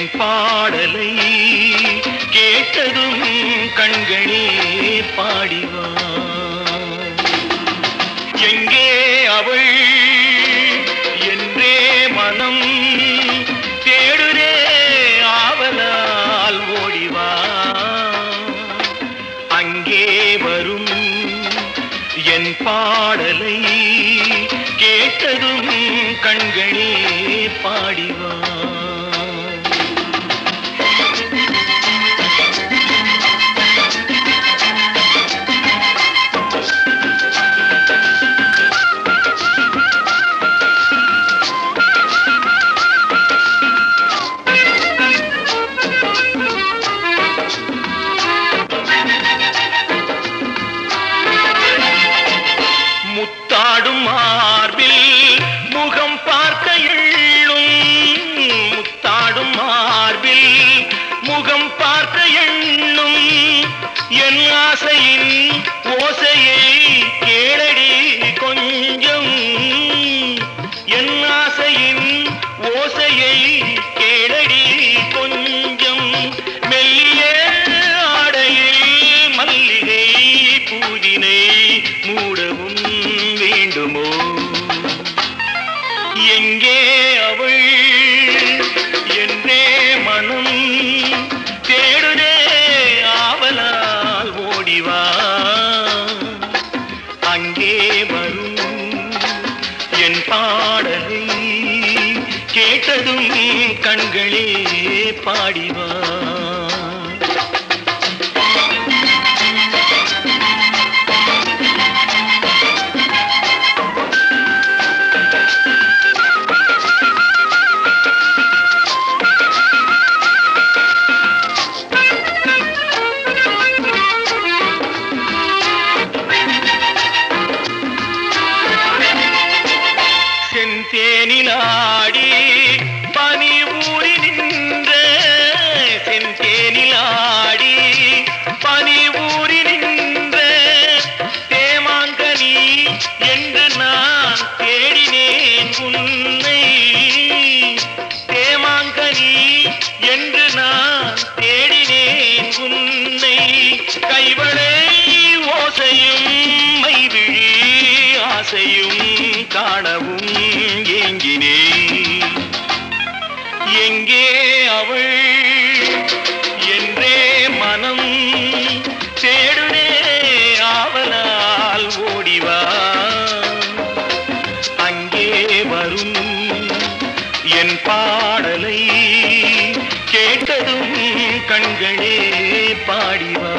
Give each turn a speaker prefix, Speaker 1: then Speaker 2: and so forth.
Speaker 1: பாடலை கேட்டதும் கண்களே பாடிவா எங்கே அவள் என்றே மனம் தேடுதே ஆவலால் ஓடிவா அங்கே வரும் என் பாடலை கேட்டதும் கண்களே பாடிவா முத்தாடும் மார்பில் முகம் பார்க்க எள்ளும் முத்தாடும் மார்பில் முகம் பார்க்க எண்ணும் என் ஆசையின் ஓசையை கேளடி கொஞ்சம் என் ஆசையின் ஓசையை கேளடி கொஞ்சம் மெல்லிய ஆடையில் மல்லிகை பூஜினை மூடவும் வேண்டுமோ எங்கே அவள் என்றே மனம் தேடுதே ஆவலால் ஓடிவா அங்கே வரும் என் பாடலை கேட்டதும் கண்களே பாடிவா செந்தேனிலாடி பனி ஊறி நின்ற செந்தேனிலாடி பனி ஊறி நின்ற தேமாங்கனி என்று நான் தேடினேன் உன்னை தேமாங்கனி என்று நான் தேடினேன் உன்னை கைவளை ஓசையும் மைவிழி ஆசையும் காணவும் ஏங்கினே எங்கே அவள் என்றே மனம் தேடுனே ஆவலால் ஓடிவா அங்கே வரும் என் பாடலை கேட்டதும் கண்களே பாடிவா